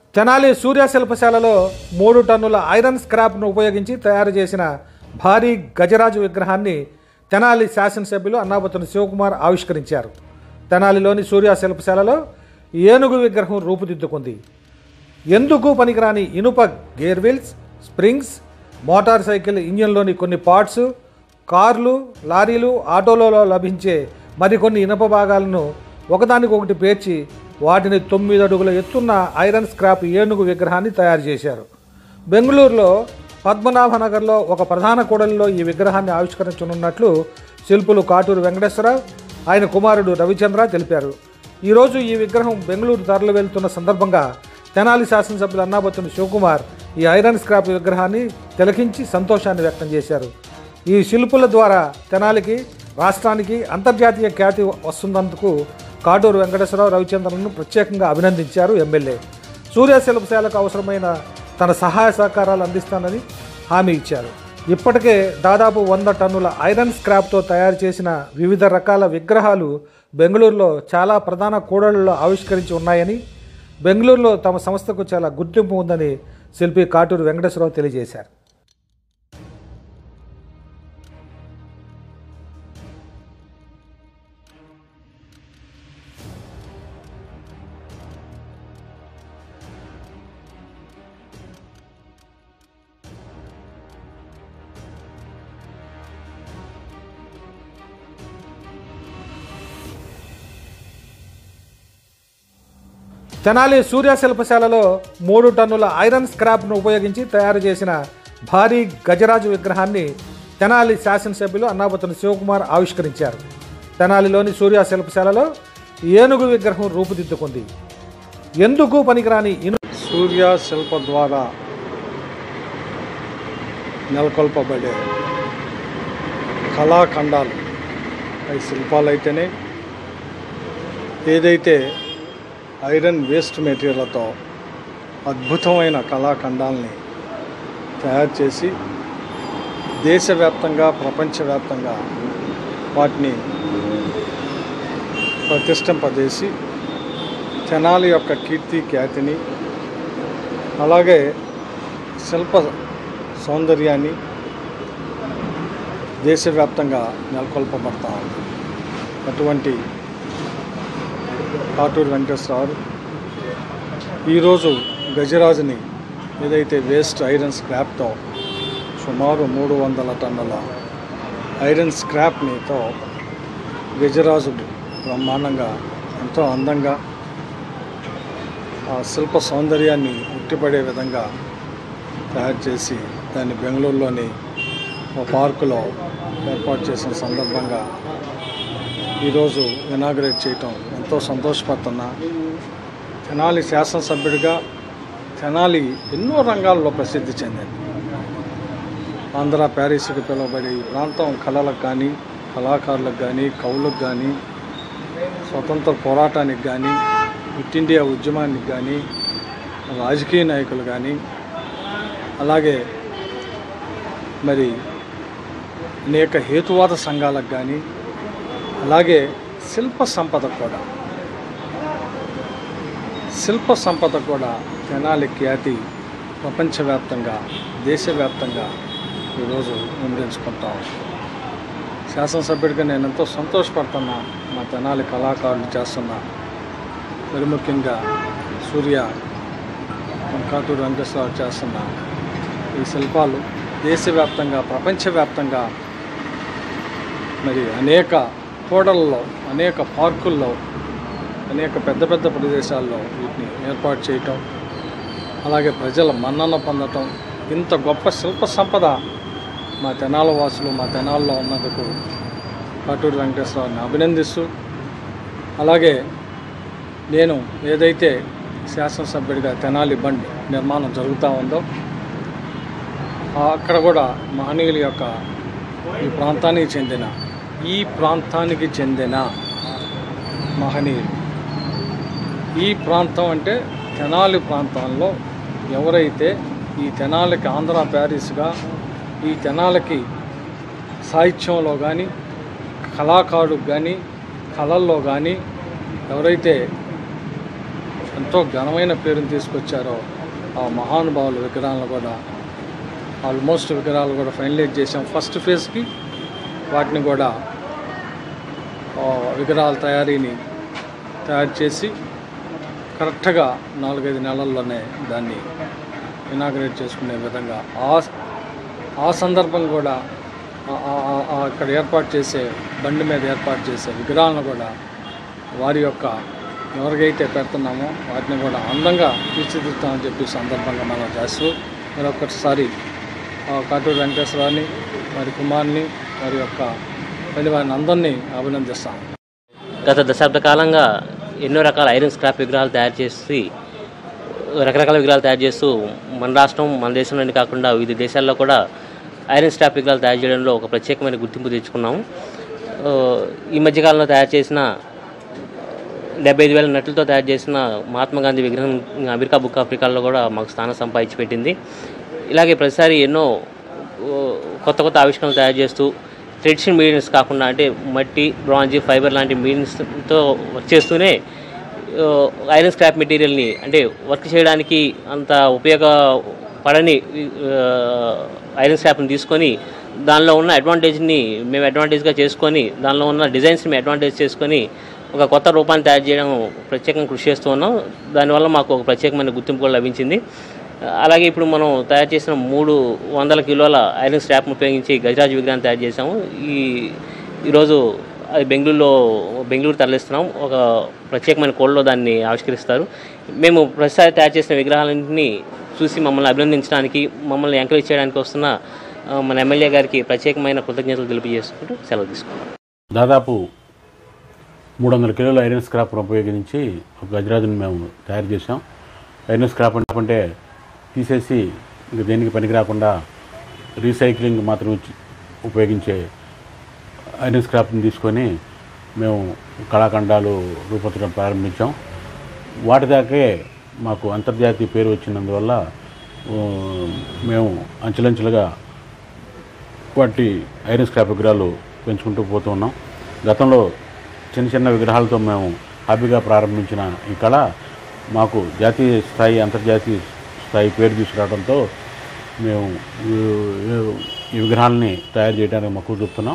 తెనాలి సూర్య శిల్పశాలలో మూడు టన్నుల ఐరన్ స్క్రాప్ను ఉపయోగించి తయారు చేసిన భారీ గజరాజు విగ్రహాన్ని తెనాలి శాసనసభ్యులు అన్నాపతుని శివకుమార్ ఆవిష్కరించారు తెనాలిలోని సూర్య శిల్పశాలలో ఏనుగు విగ్రహం రూపుదిద్దుకుంది ఎందుకు పనికిరాని ఇనుప gear wheels springs motor cycle ఇంజిన్లోని కొన్ని పార్ట్స్ కార్లు లారీలు ఆటోలలో లభించే మరికొన్ని ఇనుప భాగాలను ఒకదానికొకటి పేర్చి వాటిని తొమ్మిది అడుగుల ఎత్తున్న ఐరన్ స్క్రాప్ ఏనుగు విగ్రహాన్ని తయారు చేశారు బెంగళూరులో పద్మనాభనగర్లో ఒక ప్రధాన కూడలిలో ఈ విగ్రహాన్ని ఆవిష్కరించనున్నట్లు శిల్పులు కాటూరు వెంకటేశ్వరరావు ఆయన కుమారుడు రవిచంద్ర తెలిపారు ఈరోజు ఈ విగ్రహం బెంగళూరు తరలి వెళ్తున్న సందర్భంగా తెనాలి శాసనసభ్యులు అన్నాబత్తుని శివకుమార్ ఈ ఐరన్ స్క్రాప్ విగ్రహాన్ని తిలకించి సంతోషాన్ని వ్యక్తం చేశారు ఈ శిల్పుల ద్వారా తెనాలికి రాష్ట్రానికి అంతర్జాతీయ ఖ్యాతి వస్తున్నందుకు కాటూరు వెంకటేశ్వరరావు రవిచంద్రన్ను ప్రత్యేకంగా అభినందించారు ఎమ్మెల్యే సూర్య శిల్పశాలకు అవసరమైన తన సహాయ సహకారాలు అందిస్తానని హామీ ఇచ్చారు ఇప్పటికే దాదాపు వంద టన్నుల ఐరన్ స్క్రాప్తో తయారు చేసిన వివిధ రకాల విగ్రహాలు బెంగళూరులో చాలా ప్రధాన కూడళ్లలో ఆవిష్కరించి ఉన్నాయని బెంగళూరులో తమ సంస్థకు చాలా గుర్తింపు ఉందని శిల్పి కాటూరు వెంకటేశ్వరరావు తెలియజేశారు తెనాలి సూర్య శిల్పశాలలో మూడు టన్నుల ఐరన్ స్క్రాప్ను ఉపయోగించి తయారు చేసిన భారీ గజరాజు విగ్రహాన్ని తెనాలి శాసనసభ్యులు అన్నాపతుని శివకుమార్ ఆవిష్కరించారు తెనాలిలోని సూర్య శిల్పశాలలో ఏనుగు విగ్రహం రూపుదిద్దుకుంది ఎందుకు పనికిరాని ఇను సూర్య శిల్ప ద్వారా నెలకొల్పబడే కళాఖండాలు అవి శిల్పాలు అయితేనే ఏదైతే ఐరన్ వేస్ట్ మెటీరియల్తో అద్భుతమైన కళాఖండాల్ని తయారు చేసి దేశవ్యాప్తంగా ప్రపంచవ్యాప్తంగా వాటిని ప్రతిష్ఠింపజేసి తెనాలి యొక్క కీర్తి ఖ్యాతిని అలాగే శిల్ప సౌందర్యాన్ని దేశవ్యాప్తంగా నెలకొల్పబడతా ఉంది అటువంటి కాటూరు వెంకటేశ్వరరావు ఈరోజు గజరాజుని ఏదైతే వేస్ట్ ఐరన్ స్క్రాప్తో సుమారు మూడు వందల టన్నుల ఐరన్ స్క్రాప్నితో గజరాజు బ్రహ్మాండంగా ఎంతో అందంగా ఆ శిల్ప సౌందర్యాన్ని ఉట్టిపడే విధంగా తయారు చేసి దాన్ని బెంగళూరులోని ఒక పార్కులో ఏర్పాటు చేసిన సందర్భంగా ఈరోజు ఇనాగ్రేట్ చేయటం ఎంతో సంతోషపడుతున్నా తెనాలి శాసనసభ్యుడిగా తెనాలి ఎన్నో రంగాల్లో ప్రసిద్ధి చెందింది ఆంధ్ర ప్యారిస్కి పిలువబడే ఈ ప్రాంతం కళలకు కానీ కళాకారులకు కానీ కవులకు కానీ స్వతంత్ర పోరాటానికి కానీ క్విట్ ఇండియా ఉద్యమానికి కానీ రాజకీయ నాయకులు కానీ అలాగే మరి అనేక హేతువాద సంఘాలకు కానీ అలాగే శిల్ప సంపద కూడా శిల్ప సంపద కూడా తెనాలి ఖ్యాతి ప్రపంచవ్యాప్తంగా దేశవ్యాప్తంగా ఈరోజు విమరించుకుంటాం శాసనసభ్యుడిగా నేను ఎంతో సంతోషపడుతున్నా మా తెనాలి కళాకారులు చేస్తున్న మరి ముఖ్యంగా సూర్య కాటూరు వెంకటేశ్వరరావు చేస్తున్న ఈ శిల్పాలు దేశవ్యాప్తంగా ప్రపంచవ్యాప్తంగా మరి అనేక కూడల్లో అనేక పార్కుల్లో అనేక పెద్ద పెద్ద ప్రదేశాల్లో వీటిని ఏర్పాటు చేయటం అలాగే ప్రజల మన్నన పొందటం ఇంత గొప్ప శిల్ప సంపద మా తెనాల వాసులు మా తెనాల్లో ఉన్నందుకు కాటూరు వెంకటేశ్వరరావుని అభినందిస్తూ అలాగే నేను ఏదైతే శాసనసభ్యుడిగా తెనాలి బండి నిర్మాణం జరుగుతూ ఉందో ఆ అక్కడ కూడా మహనీయుల యొక్క ఈ ప్రాంతానికి చెందిన ఈ ప్రాంతానికి చెందిన మహనీయులు ఈ ప్రాంతం అంటే తెనాలి ప్రాంతంలో ఎవరైతే ఈ తెనాలికి ఆంధ్ర ప్యారిస్గా ఈ తెనాలికి సాహిత్యంలో కానీ కళాకారులకు కానీ కళల్లో కానీ ఎవరైతే ఎంతో ఘనమైన పేరుని తీసుకొచ్చారో ఆ మహానుభావుల విగ్రహాలను కూడా ఆల్మోస్ట్ విగ్రహాలు కూడా ఫైనలైజ్ చేసాం ఫస్ట్ ఫేజ్కి వాటిని కూడా ఆ, విగ్రహాల తయారీని తయారు చేసి కరెక్ట్గా నాలుగైదు నెలల్లోనే దాన్ని ఇనాగ్రేట్ చేసుకునే విధంగా ఆ ఆ సందర్భం కూడా ఆ- ఆ- ఆ- ఆ అక్కడ ఏర్పాటు చేసే బండి మీద ఏర్పాటు చేసే విగ్రహాలను కూడా వారి యొక్క ఎవరికైతే పెడుతున్నామో వాటిని కూడా అందంగా తీర్చిదిద్దామని చెప్పి ఈ సందర్భంగా మనం చేస్తూ మరొకసారి ఆ కాటూరు వెంకటేశ్వరాన్ని వారి కుమార్ని వారి యొక్క పని వారిని అందరినీ అభినందిస్తాం గత దశాబ్ద కాలంగా ఎన్నో రకాల ఐరన్ స్క్రాప్ విగ్రహాలు తయారు చేసి రకరకాల విగ్రహాలు తయారు చేస్తూ మన రాష్ట్రం మన దేశంలోనే కాకుండా వివిధ దేశాల్లో కూడా ఐరన్ స్క్రాప్ విగ్రహాలు తయారు చేయడంలో ఒక ప్రత్యేకమైన గుర్తింపు తెచ్చుకున్నాము ఆ, ఈ మధ్యకాలంలో తయారు చేసిన డెబ్బై ఐదు వేల నటులతో తయారు చేసిన మహాత్మా గాంధీ విగ్రహం అమెరికా బుక్ ఆఫ్ రికార్డులో కూడా మాకు స్థానం సంపాదించి పెట్టింది ఇలాగే ప్రతిసారి ఎన్నో ఓ, కొత్త కొత్త ఆవిష్కరణలు తయారు చేస్తూ ట్రెడిషనల్ మీడియన్స్ కాకుండా అంటే మట్టి బ్రాంజ్ ఫైబర్ లాంటి మీడియన్స్తో వర్క్ చేస్తూనే ఆ, ఐరన్ స్క్రాప్ మెటీరియల్ని అంటే వర్క్ చేయడానికి అంత ఉపయోగపడని ఆ, ఐరన్ స్క్రాప్ని తీసుకొని దానిలో ఉన్న అడ్వాంటేజ్ని మేము అడ్వాంటేజ్గా చేసుకొని దానిలో ఉన్న డిజైన్స్ని మేము అడ్వాంటేజ్ చేసుకొని ఒక కొత్త రూపాన్ని తయారు చేయడం ప్రత్యేకంగా కృషి చేస్తూ ఉన్నాం దానివల్ల మాకు ఒక ప్రత్యేకమైన గుర్తింపు కూడా లభించింది అలాగే ఇప్పుడు మనం తయారు చేసిన మూడు వందల కిలోల ఐరన్ స్ట్రాప్ను ఉపయోగించి గజరాజ్ విగ్రహాన్ని తయారు చేసాము ఈ ఈరోజు అది బెంగళూరులో బెంగళూరు తరలిస్తున్నాం ఒక ప్రత్యేకమైన కోడ్లో దాన్ని ఆవిష్కరిస్తారు మేము ప్రతిసారి తయారు చేసిన విగ్రహాలన్నింటినీ చూసి మమ్మల్ని అభినందించడానికి మమ్మల్ని ఎంకరేజ్ చేయడానికి వస్తున్న ఆ, మన ఎమ్మెల్యే గారికి ప్రత్యేకమైన కృతజ్ఞతలు తెలియజేసుకుంటూ సెలవు తీసుకుంటాం దాదాపు మూడు వందల కిలోల ఐరన్ స్క్రాప్ను ఉపయోగించి ఒక గజరాజును మేము తయారు చేసాం ఐరన్ స్క్రాప్ అంటే తీసేసి ఇంక దేనికి పనికి రాకుండా రీసైక్లింగ్ మాత్రం ఉచి- ఉపయోగించే ఐరన్ స్క్రాప్ని తీసుకొని మేము కళాఖండాలు రూపొందడం ప్రారంభించాం వాటి దాకే మాకు అంతర్జాతీయ పేరు వచ్చినందువల్ల ఆ, మేము అంచెలంచెలుగా వాటి ఐరన్ స్క్రాప్ విగ్రహాలు పెంచుకుంటూ పోతూ ఉన్నాం గతంలో చిన్న చిన్న విగ్రహాలతో మేము హాబీగా ప్రారంభించిన ఈ కళ మాకు జాతీయ స్థాయి అంతర్జాతీయ స్థాయి పేరు తీసుకురావడంతో మేము ఈ- ఈ విగ్రహాలని తయారు చేయడానికి మక్కువ చూపుతున్నాం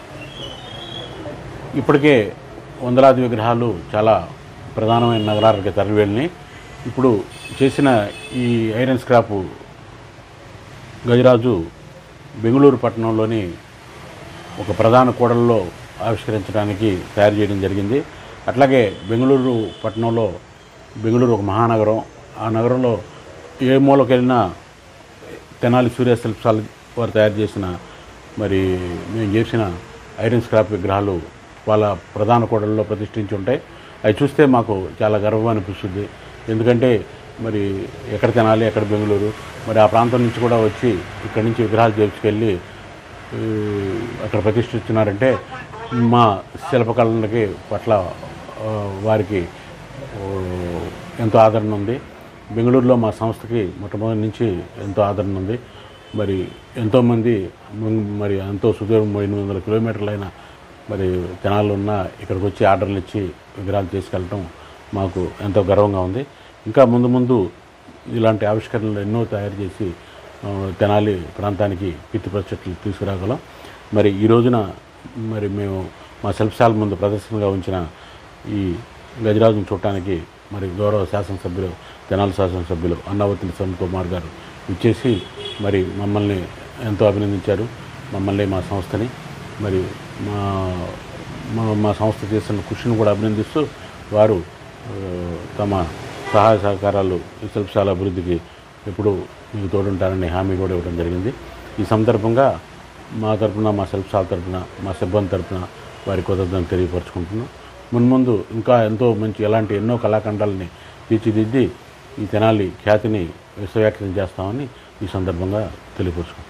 ఇప్పటికే వందలాది విగ్రహాలు చాలా ప్రధానమైన నగరాలకి తరలివెళ్ళినాయి ఇప్పుడు చేసిన ఈ ఐరన్ స్క్రాపు గజరాజు బెంగళూరు పట్టణంలోని ఒక ప్రధాన కూడల్లో ఆవిష్కరించడానికి తయారు చేయడం జరిగింది అట్లాగే బెంగళూరు పట్టణంలో బెంగళూరు ఒక మహానగరం ఆ నగరంలో ఏ మూలకి వెళ్ళినా తెనాలి సూర్య శిల్పాలు వారు తయారు చేసిన మరి మేము చేసిన ఐరన్ స్క్రాప్ విగ్రహాలు వాళ్ళ ప్రధాన కూడల్లో ప్రతిష్ఠించి ఉంటాయి అవి చూస్తే మాకు చాలా గర్వం అనిపిస్తుంది ఎందుకంటే మరి ఎక్కడ తెనాలి ఎక్కడ బెంగళూరు మరి ఆ ప్రాంతం నుంచి కూడా వచ్చి ఇక్కడి నుంచి విగ్రహాలు చేర్చుకెళ్ళి ఈ, అక్కడ ప్రతిష్ఠిస్తున్నారంటే మా శిల్పకళలకి పట్ల ఆ, వారికి ఓ, ఎంతో ఆదరణ ఉంది బెంగళూరులో మా సంస్థకి మొట్టమొదటి నుంచి ఎంతో ఆదరణ ఉంది మరి ఎంతోమంది మ- మరి ఎంతో సుదూరం ఎనిమిది వందల కిలోమీటర్లైన మరి జనాలు ఉన్న ఇక్కడికి వచ్చి ఆర్డర్లు ఇచ్చి విగ్రహాలు తీసుకెళ్ళటం మాకు ఎంతో గర్వంగా ఉంది ఇంకా ముందు ముందు ఇలాంటి ఆవిష్కరణలు ఎన్నో తయారు చేసి ఆ, తెనాలి ప్రాంతానికి కీర్తి ప్రతిష్టలు తీసుకురాగలం మరి ఈ రోజున మరి మేము మా శిల్పశాల ముందు ప్రదర్శనగా ఉంచిన ఈ గజరాజును చూడటానికి మరి గౌరవ శాసనసభ్యులు తెనాలి శాసనసభ్యులు అన్నావతి సోమ్ కుమార్ గారు ఇచ్చేసి మరి మమ్మల్ని ఎంతో అభినందించారు మమ్మల్ని మా సంస్థని మరి మా మా మా సంస్థ చేస్తున్న కృషిని కూడా అభినందిస్తూ వారు ఆ, తమ సహాయ సహకారాలు ఈ శిల్పశాల అభివృద్ధికి ఎప్పుడు మీకు తోడుంటారని హామీ కూడా ఇవ్వడం జరిగింది ఈ సందర్భంగా మా తరపున మా శిల్పశాల తరపున మా సిబ్బంది తరపున వారి కృతజ్ఞతలు తెలియపరచుకుంటున్నాం మున్ముందు ఇంకా ఎంతో మంచి ఎలాంటి ఎన్నో కళాఖండాలని తీర్చిదిద్ది ఈ తెనాలి ఖ్యాతిని విశ్వవ్యాప్తం చేస్తామని ఈ సందర్భంగా తెలియపరుచుకుంటున్నాం